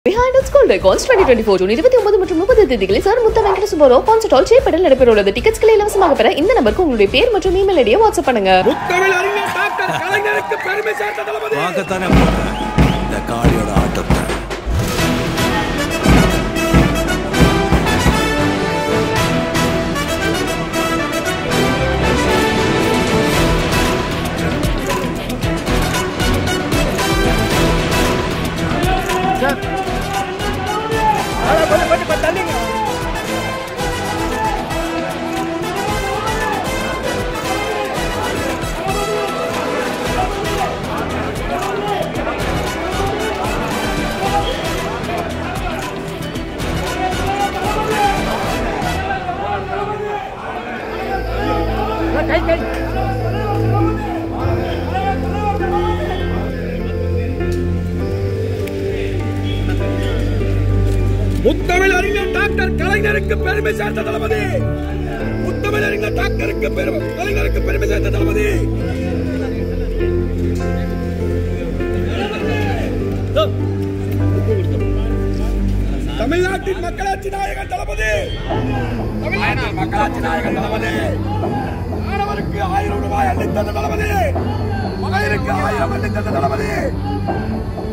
Behind its Gold Icons 2024 June இருபத்தி ஒன்பது மற்றும் முப்பது தேதிகளில் sir Mutha Venkata Subbarao concert hall சேப்படல் நடைபெறவுள்ளது டிக்கெட்ஸ்களை இலவசமாக பெற இந்த நம்பருக்கு உங்களுடைய பேர் மற்றும் இமெயில் ஐடியை வாட்ஸ்அப் பண்ணுங்க முத்தமிழ் அறிஞர் டாக்டர் கலைஞருக்கு பெருமை சேர்த்த தளபதி பார்க்கத்தானே போறேன் இந்த காளியோட ஆட்டத்தை முத்தமிழ் அறிஞர் டாக்டர் கலைஞருக்கு பெருமை சேர்த்த தளபதி முத்தமிழ் அறிஞர் டாக்டருக்கு பெருமை கலைஞருக்கு பெருமை சேர்த்த தளபதி தமிழ்நாட்டின் மக்களாட்சி நாயகன் தளபதி தமிழ்நாட்டின் மக்களாட்சி நாயகன் தளபதி மாணவருக்கு ஆயிரம் ரூபாய் அள்ளித்தந்த தளபதி மகளிருக்கு ஆயிரம் அள்ளித்தந்த தளபதி